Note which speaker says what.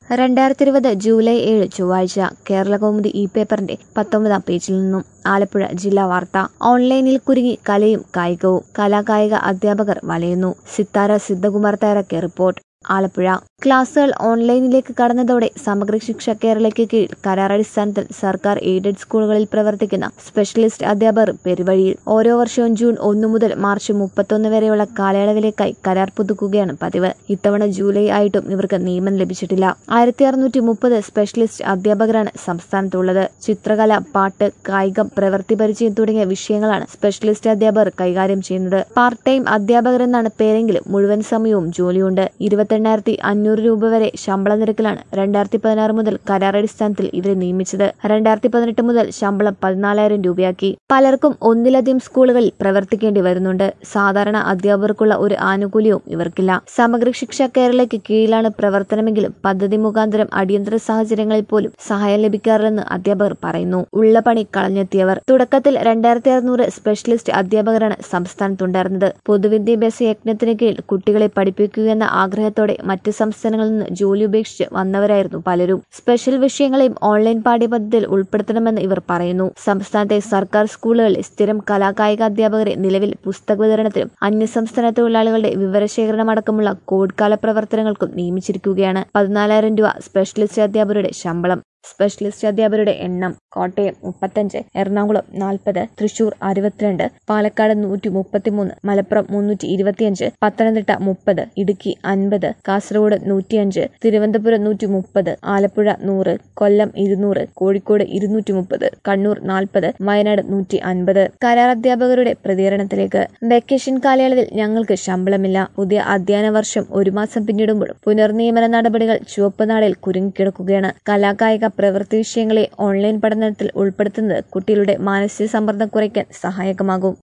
Speaker 1: രണ്ടായിരത്തി ഇരുപത് ജൂലൈ ഏഴ് ചൊവ്വാഴ്ച കേരളകൗമുദി ഇ പേപ്പറിന്റെ പത്തൊമ്പതാം പേജിൽ നിന്നും ആലപ്പുഴ ജില്ലാ വാർത്ത ഓൺലൈനിൽ കുരുങ്ങി കലയും കായികവും കലാകായിക അധ്യാപകർ വലയുന്നു സിത്താര സിദ്ധകുമാർ തയ്യാറാക്കിയ റിപ്പോർട്ട് ആലപ്പുഴ ക്ലാസുകൾ ഓൺലൈനിലേക്ക് കടന്നതോടെ സമഗ്ര ശിക്ഷ കേരളയ്ക്ക് കീഴിൽ കരാറടിസ്ഥാനത്തിൽ സർക്കാർ എയ്ഡഡ് സ്കൂളുകളിൽ പ്രവർത്തിക്കുന്ന സ്പെഷ്യലിസ്റ്റ് അധ്യാപകർ പെരുവഴിയിൽ ഓരോ വർഷവും ജൂൺ ഒന്ന് മുതൽ മാർച്ച് മുപ്പത്തൊന്ന് വരെയുള്ള കാലയളവിലേക്കായി കരാർ പുതുക്കുകയാണ് പതിവ് ഇത്തവണ ജൂലൈ ആയിട്ടും ഇവർക്ക് നിയമനം ലഭിച്ചിട്ടില്ല ആയിരത്തി അറുന്നൂറ്റി മുപ്പത് സ്പെഷ്യലിസ്റ്റ് അധ്യാപകരാണ് സംസ്ഥാനത്തുള്ളത് ചിത്രകല പാട്ട് കായികം പ്രവൃത്തി പരിചയം തുടങ്ങിയ വിഷയങ്ങളാണ് സ്പെഷ്യലിസ്റ്റ് അധ്യാപകർ കൈകാര്യം ചെയ്യുന്നത് പാർട്ട് ടൈം അധ്യാപകരെന്നാണ് പേരെങ്കിലും മുഴുവൻ സമയവും ജോലിയുണ്ട് ഇരുപത്തെണ്ണായിരത്തി അഞ്ഞൂറ് രൂപ വരെ ശമ്പള നിരക്കിലാണ് രണ്ടായിരത്തി പതിനാറ് മുതൽ കരാറടിസ്ഥാനത്തിൽ ഇവരെ നിയമിച്ചത് രണ്ടായിരത്തി പതിനെട്ട് മുതൽ ശമ്പളം പതിനാലായിരം രൂപയാക്കി പലർക്കും ഒന്നിലധികം സ്കൂളുകളിൽ പ്രവർത്തിക്കേണ്ടി വരുന്നുണ്ട് സാധാരണ അധ്യാപകർക്കുള്ള ഒരു ആനുകൂല്യവും ഇവർക്കില്ല സമഗ്ര ശിക്ഷ കേരളയ്ക്ക് കീഴിലാണ് പ്രവർത്തനമെങ്കിലും പദ്ധതി മുഖാന്തരം അടിയന്തര സാഹചര്യങ്ങളിൽ പോലും സഹായം ലഭിക്കാറില്ലെന്ന് അധ്യാപകർ പറയുന്നു ഉള്ള പണി കളഞ്ഞെത്തിയവർ തുടക്കത്തിൽ രണ്ടായിരത്തി അറുന്നൂറ് സ്പെഷ്യലിസ്റ്റ് അധ്യാപകരാണ് സംസ്ഥാനത്തുണ്ടായിരുന്നത് പൊതുവിദ്യാഭ്യാസ യജ്ഞത്തിന് കീഴിൽ കുട്ടികളെ പഠിപ്പിക്കുകയെന്ന ആഗ്രഹത്തോടെ മറ്റ് സംസ്ഥാനങ്ങളിൽ നിന്ന് ജോലി ഉപേക്ഷിച്ച് വന്നവരായിരുന്നു പലരും സ്പെഷ്യൽ വിഷയങ്ങളെയും ഓൺലൈൻ പാഠ്യപദ്ധതിയിൽ ഉൾപ്പെടുത്തണമെന്ന് ഇവർ പറയുന്നു സംസ്ഥാനത്തെ സർക്കാർ സ്കൂളുകളിൽ സ്ഥിരം കലാകായിക അധ്യാപകരെ നിലവിൽ പുസ്തക വിതരണത്തിനും അന്യസംസ്ഥാന തൊഴിലാളികളുടെ വിവരശേഖരണമടക്കമുള്ള കോഡ് കാല പ്രവർത്തനങ്ങൾക്കും നിയമിച്ചിരിക്കുകയാണ് പതിനാലായിരം രൂപ സ്പെഷ്യലിസ്റ്റ് അധ്യാപകരുടെ ശമ്പളം സ്പെഷ്യലിസ്റ്റ് അധ്യാപകരുടെ എണ്ണം കോട്ടയം മുപ്പത്തഞ്ച് എറണാകുളം നാൽപ്പത് തൃശൂർ അറുപത്തിരണ്ട് പാലക്കാട് നൂറ്റി മുപ്പത്തിമൂന്ന് മലപ്പുറം മുന്നൂറ്റി ഇരുപത്തിയഞ്ച് പത്തനംതിട്ട മുപ്പത് ഇടുക്കി അൻപത് കാസർഗോഡ് നൂറ്റിയഞ്ച് തിരുവനന്തപുരം നൂറ്റി മുപ്പത് ആലപ്പുഴ നൂറ് കൊല്ലം ഇരുന്നൂറ് കോഴിക്കോട് ഇരുന്നൂറ്റി മുപ്പത് കണ്ണൂർ നാൽപ്പത് വയനാട് നൂറ്റി അൻപത് കരാർ അധ്യാപകരുടെ പ്രതികരണത്തിലേക്ക് വെക്കേഷൻ കാലയളവിൽ ഞങ്ങൾക്ക് ശമ്പളമില്ല പുതിയ അധ്യയന വർഷം ഒരു മാസം പിന്നിടുമ്പോഴും പുനർനിയമന നടപടികൾ ചുവപ്പ് നാടിൽ കുരുങ്ങിക്കിടക്കുകയാണ് കലാകായിക പ്രവൃത്തി വിഷയങ്ങളെ ഓൺലൈൻ പഠനത്തിൽ ഉൾപ്പെടുത്തുന്നത് കുട്ടികളുടെ മാനസിക സമ്മർദ്ദം കുറയ്ക്കാൻ സഹായകമാകും